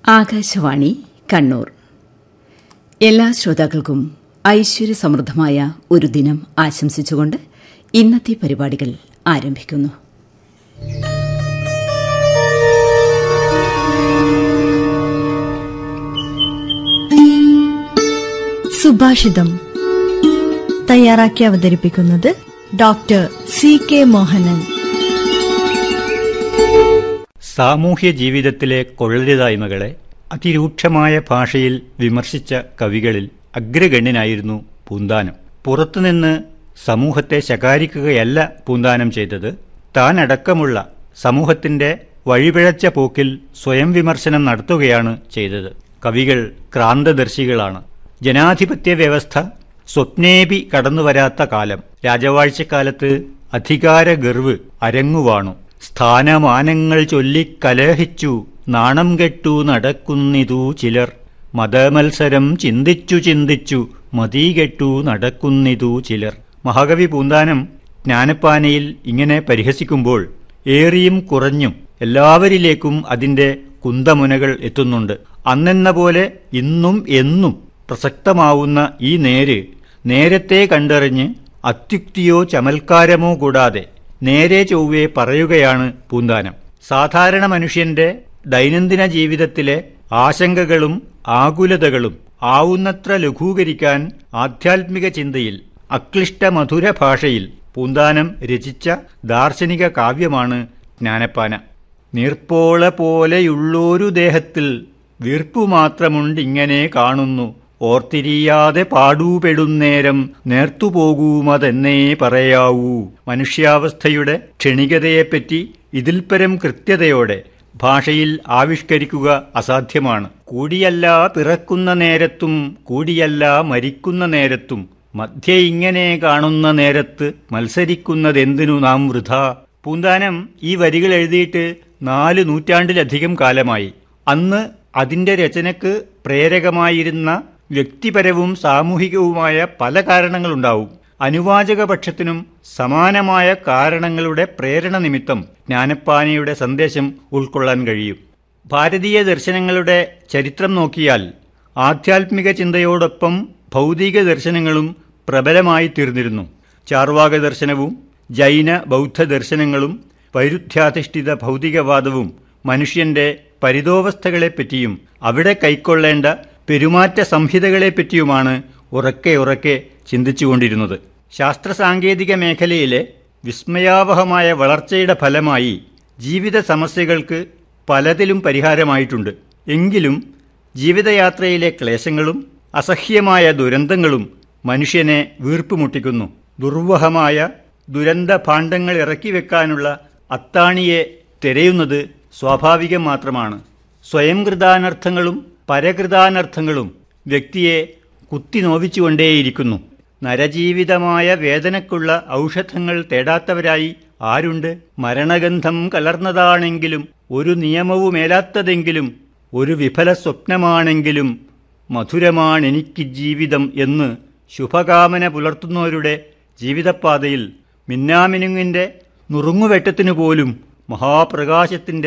ആകാശവാണി കണ്ണൂർ എല്ലാ ശ്രോതാക്കൾക്കും ഐശ്വര്യസമൃദ്ധമായ ഒരു ദിനം ആശംസിച്ചുകൊണ്ട് ഇന്നത്തെ പരിപാടികൾ ആരംഭിക്കുന്നു സുഭാഷിതം തയ്യാറാക്കി അവതരിപ്പിക്കുന്നത് ഡോക്ടർ സി കെ മോഹനൻ സാമൂഹ്യ ജീവിതത്തിലെ കൊള്ളരുതായ്മകളെ അതിരൂക്ഷമായ ഭാഷയിൽ വിമർശിച്ച കവികളിൽ അഗ്രഗണ്യനായിരുന്നു പൂന്താനം പുറത്തുനിന്ന് സമൂഹത്തെ ശകാരിക്കുകയല്ല പൂന്താനം ചെയ്തത് താനടക്കമുള്ള സമൂഹത്തിന്റെ വഴിപിഴച്ച പോക്കിൽ സ്വയം വിമർശനം നടത്തുകയാണ് ചെയ്തത് കവികൾ ക്രാന്തദർശികളാണ് ജനാധിപത്യ വ്യവസ്ഥ സ്വപ്നേപി കടന്നുവരാത്ത കാലം രാജവാഴ്ചക്കാലത്ത് അധികാര ഗർവ് അരങ്ങുവാണു സ്ഥാനമാനങ്ങൾ ചൊല്ലിക്കലഹിച്ചു നാണം കെട്ടു നടക്കുന്നിതു ചിലർ മതമത്സരം ചിന്തിച്ചു ചിന്തിച്ചു മതീകെട്ടു നടക്കുന്നിതു ചിലർ മഹാകവി പൂന്താനം ജ്ഞാനപ്പാനയിൽ ഇങ്ങനെ പരിഹസിക്കുമ്പോൾ ഏറിയും കുറഞ്ഞും എല്ലാവരിലേക്കും അതിന്റെ കുന്തമുനകൾ എത്തുന്നുണ്ട് അന്നെന്ന പോലെ ഇന്നും എന്നും പ്രസക്തമാവുന്ന ഈ നേര് നേരത്തെ കണ്ടറിഞ്ഞ് അത്യുക്തിയോ ചമൽക്കാരമോ കൂടാതെ നേരെ ചൊവ്വേ പറയുകയാണ് പൂന്താനം സാധാരണ മനുഷ്യന്റെ ദൈനംദിന ജീവിതത്തിലെ ആശങ്കകളും ആകുലതകളും ആവുന്നത്ര ലഘൂകരിക്കാൻ ആധ്യാത്മിക ചിന്തയിൽ അക്ലിഷ്ട മധുര ഭാഷയിൽ പൂന്താനം രചിച്ച ദാർശനിക കാവ്യമാണ് ജ്ഞാനപ്പാന നീർപ്പോള പോലെയുള്ളൊരു ദേഹത്തിൽ വീർപ്പു മാത്രമുണ്ടിങ്ങനെ കാണുന്നു ഓർത്തിരിയാതെ പാടൂപെടുന്നേരം നേർത്തുപോകൂമതെന്നേ പറയാവൂ മനുഷ്യാവസ്ഥയുടെ ക്ഷണികതയെപ്പറ്റി ഇതിൽപരം കൃത്യതയോടെ ഭാഷയിൽ ആവിഷ്കരിക്കുക അസാധ്യമാണ് കൂടിയല്ല പിറക്കുന്ന നേരത്തും കൂടിയല്ല മരിക്കുന്ന നേരത്തും മധ്യ ഇങ്ങനെ കാണുന്ന നേരത്ത് മത്സരിക്കുന്നതെന്തിനു നാം വൃഥ പൂന്താനം ഈ വരികൾ എഴുതിയിട്ട് നാല് നൂറ്റാണ്ടിലധികം കാലമായി അന്ന് അതിന്റെ രചനയ്ക്ക് പ്രേരകമായിരുന്ന വ്യക്തിപരവും സാമൂഹികവുമായ പല കാരണങ്ങളുണ്ടാവും അനുവാചക പക്ഷത്തിനും സമാനമായ കാരണങ്ങളുടെ പ്രേരണ നിമിത്തം ജ്ഞാനപ്പാനയുടെ സന്ദേശം ഉൾക്കൊള്ളാൻ കഴിയും ഭാരതീയ ദർശനങ്ങളുടെ ചരിത്രം നോക്കിയാൽ ആധ്യാത്മിക ചിന്തയോടൊപ്പം ഭൗതിക ദർശനങ്ങളും പ്രബലമായി തീർന്നിരുന്നു ചാർവാക ദർശനവും ജൈന ബൗദ്ധ ദർശനങ്ങളും വൈരുദ്ധ്യാധിഷ്ഠിത ഭൗതികവാദവും മനുഷ്യന്റെ പരിതോവസ്ഥകളെപ്പറ്റിയും അവിടെ കൈക്കൊള്ളേണ്ട പെരുമാറ്റ സംഹിതകളെപ്പറ്റിയുമാണ് ഉറക്കെ ഉറക്കെ ചിന്തിച്ചുകൊണ്ടിരുന്നത് ശാസ്ത്ര സാങ്കേതിക മേഖലയിലെ വിസ്മയാവഹമായ വളർച്ചയുടെ ഫലമായി ജീവിത സമസ്യകൾക്ക് പലതിലും പരിഹാരമായിട്ടുണ്ട് എങ്കിലും ജീവിതയാത്രയിലെ ക്ലേശങ്ങളും അസഹ്യമായ ദുരന്തങ്ങളും മനുഷ്യനെ വീർപ്പുമുട്ടിക്കുന്നു ദുർവഹമായ ദുരന്ത ഭാണ്ഡങ്ങൾ ഇറക്കി വെക്കാനുള്ള അത്താണിയെ തിരയുന്നത് സ്വാഭാവികം മാത്രമാണ് സ്വയം കൃതാനർത്ഥങ്ങളും പരകൃതാനർത്ഥങ്ങളും വ്യക്തിയെ കുത്തി നോവിച്ചുകൊണ്ടേയിരിക്കുന്നു നരജീവിതമായ വേദനക്കുള്ള ഔഷധങ്ങൾ തേടാത്തവരായി ആരുണ്ട് മരണഗന്ധം കലർന്നതാണെങ്കിലും ഒരു നിയമവുമേലാത്തതെങ്കിലും ഒരു വിഫല സ്വപ്നമാണെങ്കിലും മധുരമാണെനിക്ക് ജീവിതം എന്ന് ശുഭകാമന പുലർത്തുന്നവരുടെ ജീവിതപാതയിൽ മിന്നാമിനുങ്ങിന്റെ നുറുങ്ങുവെട്ടത്തിനു പോലും മഹാപ്രകാശത്തിന്റെ